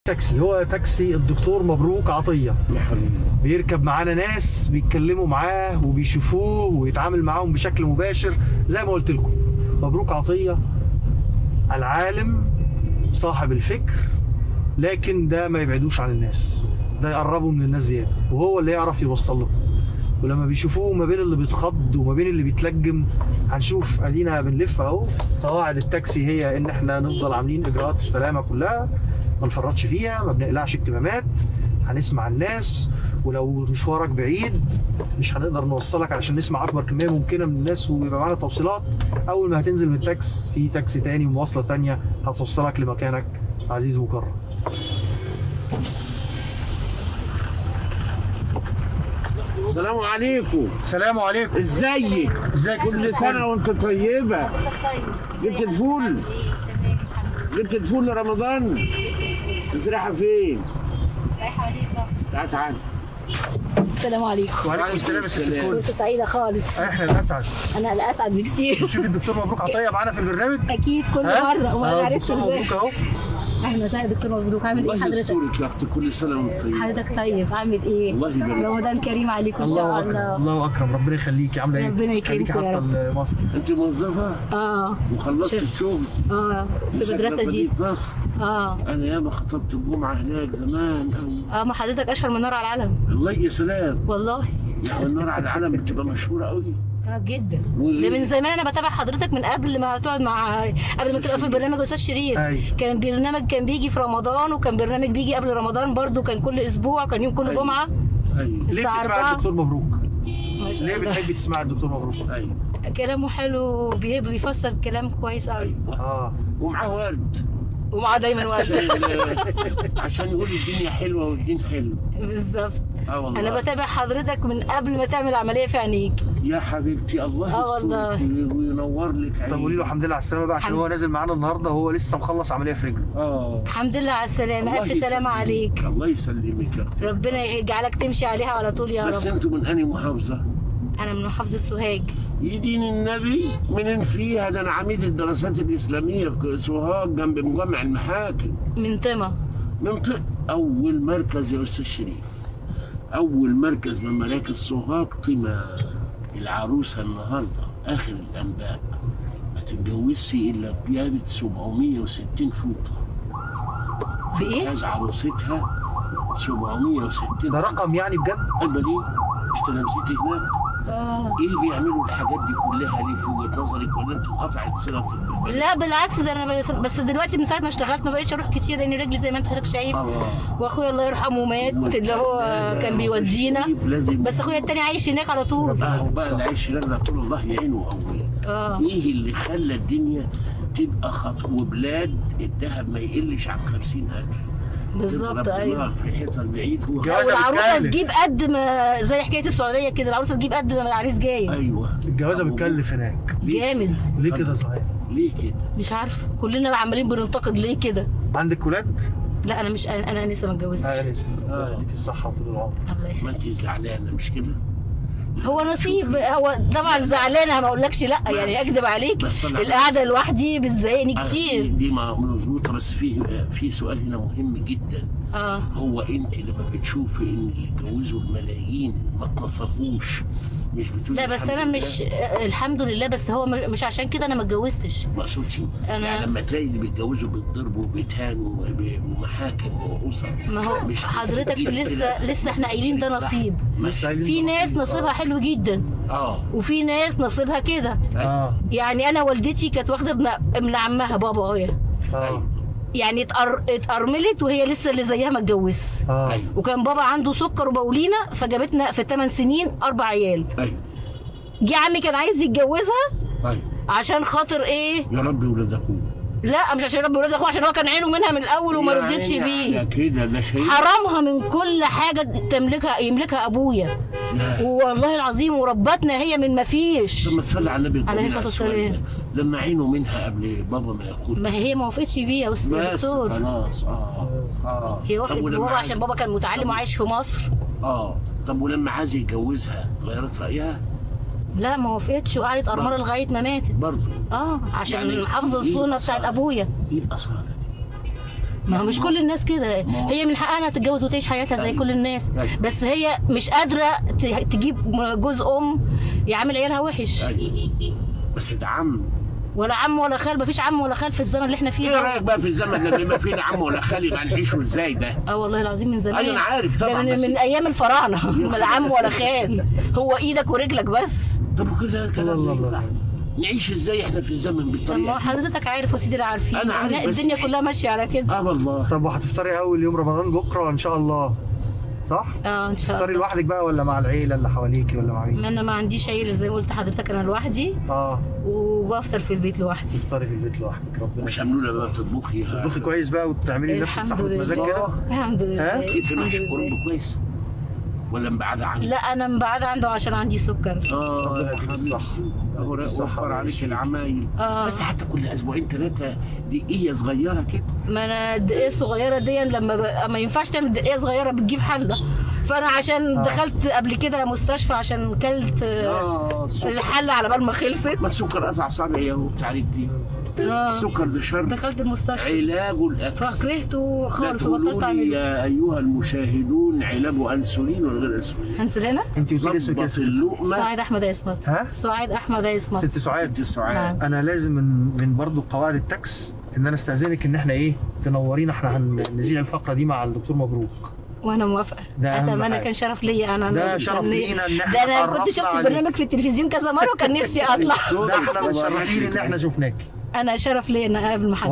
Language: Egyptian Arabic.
تاكسي هو تاكسي الدكتور مبروك عطيه يا حبيبي بيركب معانا ناس بيتكلموا معاه وبيشوفوه ويتعامل معاهم بشكل مباشر زي ما قلت لكم مبروك عطيه العالم صاحب الفكر لكن ده ما يبعدوش عن الناس ده يقربوا من الناس زياده وهو اللي يعرف يوصل لهم ولما بيشوفوه ما بين اللي بيتخض وما بين اللي بيتلجم هنشوف ادينا بنلف اهو قواعد التاكسي هي ان احنا نفضل عاملين اجراءات السلامه كلها ما نفرطش فيها ما بنقلعش الكمامات هنسمع الناس ولو مشوارك بعيد مش هنقدر نوصلك علشان نسمع اكبر كميه ممكنه من الناس ويبقى معانا توصيلات اول ما هتنزل من التاكس في تاكسي تاني ومواصله تانيه هتوصلك لمكانك عزيز مكرم السلام عليكم السلام عليكم ازيك ازيك يا ست كل الكل؟ سنه وانت طيبه جبت الفول؟ جبت الفول لرمضان انت رايحه فين رايحة مدينة نصر تعال تعال السلام عليكم وعليكم السلام يا ست الكل كنت سعيدة خالص احنا الاسعد أنا الأسعد بكتير تشوفي الدكتور مبروك عطيه معانا في البرنامج أكيد كل ها؟ مرة وما آه، عرفتش الدكتور إزاي مبروك اهو أهلا وسهلا دكتور مبروك عامل إيه الله حضرتك؟ يسترك يا اختي كل سنه وانت طيبه حضرتك طيب عامل إيه؟ الله يبارك. رمضان كريم عليكم إن الله شاء اكرم الله الله اكرم ربنا يخليكي عامله ايه ربنا يكرمكم خليكي يا حاطه رب. مصر انت موظفه آه وخلصت شف. الشغل آه في وساكنة المدرسة دي مدينة نصر آه انا ياما خطبت الجمعه هناك زمان أوي. آه ما حضرتك أشهر من نار على العلم الله يا سلام والله يا أخوان النار على العالم بتبقى مشهوره قوي آه جدا وإيه؟ ده من زمان انا بتابع حضرتك من قبل ما تقعد مع قبل ما تبقى في برنامج استاذ شريف أيوة. كان برنامج كان بيجي في رمضان وكان برنامج بيجي قبل رمضان برضو كان كل اسبوع كان يوم كل أيوة. جمعه ايوه ليه الساعة بتسمعي أربعة. الدكتور مبروك ما شاء ليه الله. بتحبي تسمعي الدكتور مبروك ايوه كلامه حلو بي- بيفسر كلام كويس قوي ايوه اه ومعاه ورد ومعاه دايما وقت عشان عشان يقول الدنيا حلوه والدين حلو بالظبط اه والله انا بتابع حضرتك من قبل ما تعمل عمليه في عينيك يا حبيبتي الله آه والله. يسترك وينور لك عينيك طب قولي له الحمد لله على السلامه بقى عشان الحمد- هو نازل معانا النهارده هو لسه مخلص عمليه في رجله اه الحمد لله على السلامه الله الف سلامه يسلمك. عليك الله يسلمك يا اختي ربنا يجعلك تمشي عليها على طول يا بس رب انتوا من انهي محافظه؟ انا من محافظه سوهاج يدين النبي من فيها ده انا عميد الدراسات الاسلاميه في سوهاج جنب مجمع المحاكم من طمه منطقة أول مركز يا أستاذ شريف أول مركز من مراكز سوهاج طمع العروسة النهاردة آخر الأنباء ما تتجوزش إلا بجابة 760 فوطة بايه؟ جهاز عروستها 760 ده رقم يعني بجد أيوة ليه؟ مش تلامذتي هناك آه. إيه بيعملوا الحاجات دي كلها ليه في وجهة نظرك ولا أنت انقطعت صلتك بالبلد؟ لا بالعكس ده انا بس, بس دلوقتي من ساعه ما اشتغلت ما بقتش اروح كتير لان رجلي زي ما انت حضرتك شايف آه واخويا الله يرحمه مات اللي هو كان بيودينا لازم بس اخويا التاني عايش هناك على طول اهو بقى العيش ده طول الله يعينه قوي اه ايه اللي خلى الدنيا تبقى خط وبلاد الذهب ما يقلش عن 50000 بالظبط تضرب ايوه دماغك في الحيطه البعيد هو الجواز- والعروسه بتكلف. تجيب قد ما زي حكايه السعوديه كده العروسه تجيب قد ما العريس جاي ايوه الجوازه أبو بتكلف هناك ليه جامد ليه كده صحيح ليه كده؟ مش عارفه كلنا عمالين بننتقد ليه كده عندك ولاد؟ لا انا مش انا, أنا لسه ما اتجوزتش اه لسه آه. ليك الصحه وطول العمر الله ما يخليك انت زعلانه مش كده؟ هو نصيب هو طبعا زعلانه ما اقولكش لا يعني ماشي. اكذب عليك بس أنا- القعده لوحدي بتضايقني آه، دي, كتير دي ما- مظبوطه بس في في سؤال هنا مهم جدا اه هو انت لما بتشوفي ان اللي اتجوزوا الملايين ما اتنصفوش مش بتقولي لا بس الحمد انا لله؟ مش آه، الحمد لله بس هو م- مش عشان كده انا ما اتجوزتش ما اقصدش أنا- يعني لما تلاقي اللي بيتجوزوا بالضرب وبيتهان وب- ومحاكم واسر ما هو مش حضرتك بتبقى لسه كده. لسه احنا قايلين ده نصيب ماشي. قايلين في ده ناس نصيب. نصيبها حلو جدا اه وفي ناس نصيبها كده اه يعني انا والدتي كانت واخده ابن ابن عمها بابا اه يعني اتأر... اتأرملت وهي لسه اللي زيها ما اتجوزش اه ايوه وكان بابا عنده سكر وبولينا فجابتنا في 8 سنين اربع عيال ايوه جه عمي كان عايز يتجوزها ايوه عشان خاطر ايه يا رب ولادكم لا مش عشان رب ولاد اخوه عشان هو كان عينه منها من الاول وما رضيتش بيه كده ده شيء حرمها من كل حاجه تملكها يملكها ابويا لا. والله العظيم وربتنا هي من ما فيش ثم تصلي على النبي عليه الكريم الصلاة السؤال والسلام. ده. لما عينوا منها قبل بابا ما يقول ما هي ما وافقتش بيه يا استاذ بس دكتور خلاص اه اه هي وافقت طب ولما بابا عايز- عشان بابا كان متعلم وعايش في مصر اه طب ولما عايز يتجوزها غيرت رايها لا ما وافقتش وقعدت قرمره لغايه ما ماتت برضه اه عشان يعني حافظه إيه السنه الأصالة؟ بتاعت ابويا ايه الاصاله دي؟ ما هو مش كل الناس كده ما هو- هي من حقها انها تتجوز وتعيش حياتها زي أيوة. كل الناس أيوة. بس هي مش قادره ت- تجيب جوز ام يعامل عيالها وحش أيوة. بس ده عم ولا عم ولا خال مفيش عم ولا خال في الزمن اللي احنا فيه ايه ده رايك بقى في الزمن لما يبقى فيه لا عم ولا خالي هنعيشه ازاي ده؟ اه والله العظيم من زمان أيوة أنا عارف طبعاً، ده من, بس- من ايام الفراعنه يا لا عم بس- ولا خال هو ايدك ورجلك بس طب وكده الله كلام الله ما ينفع الله. نعيش ازاي احنا في الزمن طب ما بالطريقه هو دي؟ حضرتك عارف وسيدي اللي عارفين أنا عارف، لا، بس- الدنيا كلها ماشيه على كده اه والله طب وهتفطري اول يوم رمضان بكره ان شاء الله صح اه ان شاء تفطري الله لوحدك بقى ولا مع العيله اللي حواليكي ولا مع مين ما انا ما عنديش عيله زي ما قلت لحضرتك انا لوحدي اه وبفطر في البيت لوحدي تفطري في البيت لوحدك ربنا مش عاملونا بقى تطبخي تطبخي كويس بقى وتعملي لنفسك الحمد صحبه مزاج لله. كده الحمد لله ها؟ كيف الحمد محشي لله. كرنب كويس ولا مبعد عنه؟ لا انا مبعد عنده عشان عندي سكر اه ربنا يا يديك حبيبي الصحة. اهو الصحة وفر عليك والعافية. العمايل اه بس حتى كل اسبوعين ثلاثه دقيقه صغيره كده ما انا الدقيقه الصغيره دي لما ب... ما ينفعش تعمل دقيقه صغيره بتجيب حله فانا عشان آه. دخلت قبل كده مستشفى عشان كلت آه، اه السكر الحله على بال ما خلصت ما السكر قطع صابعي اهو بتاع رجلي آه. السكر ده شر دخلت المستشفى علاجه الاكل فكرهته لا خالص وبطلت تقولوا لي اعمل يا ايها المشاهدون علاجه انسولين ولا غير انسولين هنسلنا انت قلتي لي اسمك ظبط إيه؟ اللقمه سعيد احمد اسمت ها سعيد احمد اسمت ست سعاد ست ساعات انا لازم من من برضو قواعد التاكس ان انا استاذنك ان احنا ايه تنورينا احنا هنذيع الفقره دي مع الدكتور مبروك وانا موافقه ده أهم اتمنى حاجة. كان شرف ليا انا ده أنا- شرف لينا إن إحنا ده انا كنت اتعرفنا شفت عليك. البرنامج في التلفزيون كذا مره وكان نفسي اطلع ده احنا متشرفين ان احنا شفناك انا شرف ليا ان اقابل محمد